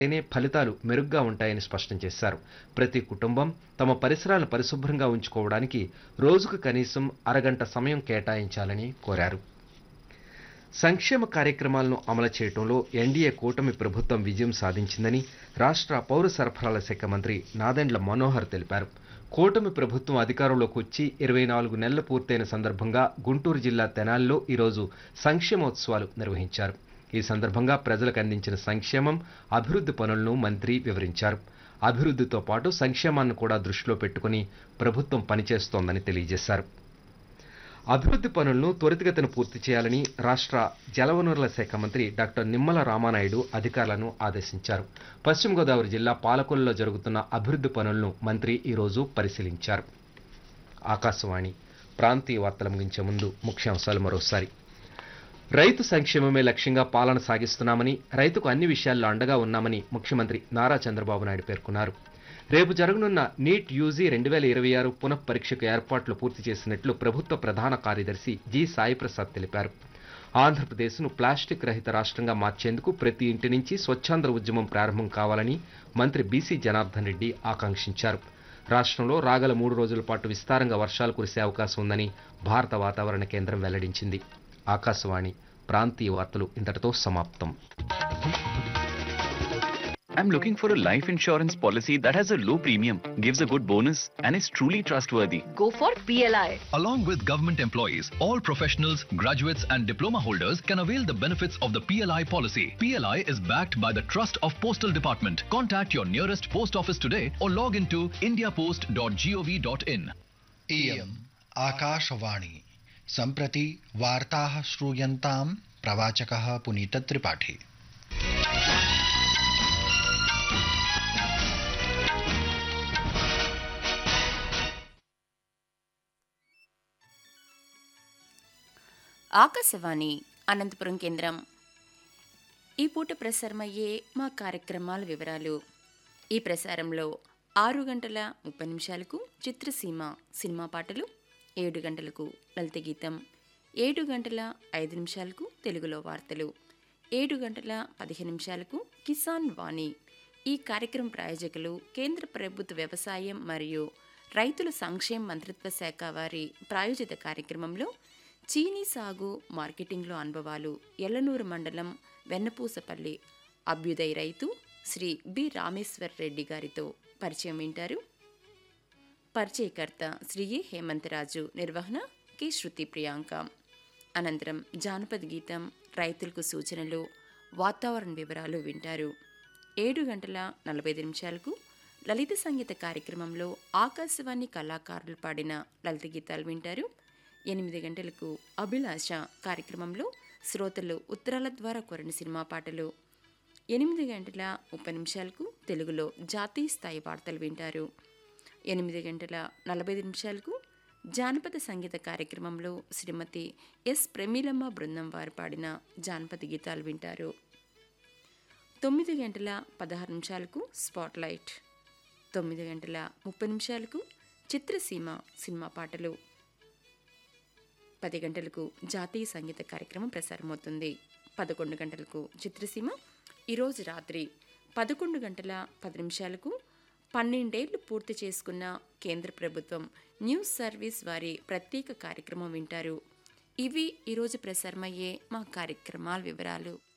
అయితేనే ఫలితాలు మెరుగ్గా ఉంటాయని స్పష్టం చేశారు ప్రతి కుటుంబం తమ పరిసరాలను పరిశుభ్రంగా ఉంచుకోవడానికి రోజుకు కనీసం అరగంట సమయం కేటాయించాలని కోరారు సంక్షేమ కార్యక్రమాలను అమలు చేయడంలో ఎన్డీఏ కూటమి ప్రభుత్వం విజయం సాధించిందని రాష్ట్ర పౌర సరఫరాల శాఖ మంత్రి నాదెండ్ల మనోహర్ తెలిపారు కూటమి ప్రభుత్వం అధికారంలోకి వచ్చి ఇరవై నాలుగు నెలలు పూర్తయిన సందర్భంగా గుంటూరు జిల్లా తెనాలిలో ఈరోజు సంక్షేమోత్సవాలు నిర్వహించారు ఈ సందర్భంగా ప్రజలకు అందించిన సంక్షేమం అభివృద్ధి పనులను మంత్రి వివరించారు అభివృద్ధితో పాటు సంక్షేమాన్ని కూడా దృష్టిలో పెట్టుకుని ప్రభుత్వం పనిచేస్తోందని తెలియజేశారు అభివృద్ధి పనులను త్వరితగతిన పూర్తి చేయాలని రాష్ట్ర జలవనరుల శాఖ మంత్రి డాక్టర్ నిమ్మల రామానాయుడు అధికారులను ఆదేశించారు పశ్చిమ గోదావరి జిల్లా పాలకొల్లులో జరుగుతున్న అభివృద్ధి పనులను మంత్రి ఈరోజు పరిశీలించారు ఆకాశవాణి ప్రాంతీయ వార్తలు ముగించే ముందు ముఖ్యాంశాలు మరోసారి రైతు సంక్షేమమే లక్ష్యంగా పాలన సాగిస్తున్నామని రైతుకు అన్ని విషయాల్లో అండగా ఉన్నామని ముఖ్యమంత్రి నారా చంద్రబాబు నాయుడు పేర్కొన్నారు రేపు జరగనున్న నీట్ యూజీ రెండు వేల ఇరవై ఆరు పునః పరీక్షకు ఏర్పాట్లు పూర్తి చేసినట్లు ప్రభుత్వ ప్రధాన కార్యదర్శి జి సాయిప్రసాద్ తెలిపారు ఆంధ్రప్రదేశ్ను ప్లాస్టిక్ రహిత రాష్ట్రంగా మార్చేందుకు ప్రతి ఇంటి నుంచి స్వచ్ఛాంధ్ర ఉద్యమం ప్రారంభం కావాలని మంత్రి బీసీ జనార్దన్ రెడ్డి ఆకాంక్షించారు రాష్ట్రంలో రాగల మూడు రోజుల పాటు విస్తారంగా వర్షాలు కురిసే అవకాశం ఉందని భారత వాతావరణ కేంద్రం వెల్లడించింది ఆకాశవాణి ప్రాంతీయ వార్తలు ఇంతటితో సమాప్తం I'm looking for a life insurance policy that has a low premium, gives a good bonus, and is truly trustworthy. Go for PLI. Along with government employees, all professionals, graduates, and diploma holders can avail the benefits of the PLI policy. PLI is backed by the Trust of Postal Department. Contact your nearest post office today or log into indiapost.gov.in. इयम् आकाशवाणी सम्प्रति वार्ताः श्रूयन्ताम् प्रवाचकः पुनीतत्रिपाठी ఆకాశవాణి అనంతపురం కేంద్రం ఈ పూట ప్రసారమయ్యే మా కార్యక్రమాల వివరాలు ఈ ప్రసారంలో ఆరు గంటల ముప్పై నిమిషాలకు చిత్రసీమ సినిమా పాటలు ఏడు గంటలకు లలిత గీతం ఏడు గంటల ఐదు నిమిషాలకు తెలుగులో వార్తలు ఏడు గంటల పదిహేను నిమిషాలకు కిసాన్ వాణి ఈ కార్యక్రమం ప్రాయోజకులు కేంద్ర ప్రభుత్వ వ్యవసాయం మరియు రైతుల సంక్షేమ మంత్రిత్వ శాఖ వారి ప్రాయోజిత కార్యక్రమంలో చీనీ సాగు మార్కెటింగ్లో అనుభవాలు ఎల్లనూరు మండలం వెన్నపూసపల్లి అభ్యుదయ్ రైతు శ్రీ బి రామేశ్వర్ రెడ్డి గారితో పరిచయం వింటారు పరిచయకర్త శ్రీ ఏ హేమంతరాజు నిర్వహణ కె శృతి ప్రియాంక అనంతరం జానపద గీతం రైతులకు సూచనలు వాతావరణ వివరాలు వింటారు ఏడు గంటల నలభై ఐదు నిమిషాలకు లలిత సంగీత కార్యక్రమంలో ఆకాశవాణి కళాకారులు పాడిన లలిత గీతాలు వింటారు ఎనిమిది గంటలకు అభిలాష కార్యక్రమంలో శ్రోతలు ఉత్తరాల ద్వారా కొరని సినిమా పాటలు ఎనిమిది గంటల ముప్పై నిమిషాలకు తెలుగులో జాతీయ స్థాయి వార్తలు వింటారు ఎనిమిది గంటల నలభై ఐదు నిమిషాలకు జానపద సంగీత కార్యక్రమంలో శ్రీమతి ఎస్ ప్రమీలమ్మ బృందం వారు పాడిన జానపద గీతాలు వింటారు తొమ్మిది గంటల పదహారు నిమిషాలకు స్పాట్లైట్ తొమ్మిది గంటల ముప్పై నిమిషాలకు చిత్రసీమ సినిమా పాటలు పది గంటలకు జాతీయ సంగీత కార్యక్రమం ప్రసారమవుతుంది పదకొండు గంటలకు చిత్రసీమ ఈరోజు రాత్రి పదకొండు గంటల పది నిమిషాలకు పన్నెండేళ్లు పూర్తి చేసుకున్న కేంద్ర ప్రభుత్వం న్యూస్ సర్వీస్ వారి ప్రత్యేక కార్యక్రమం వింటారు ఇవి ఈరోజు ప్రసారమయ్యే మా కార్యక్రమాల వివరాలు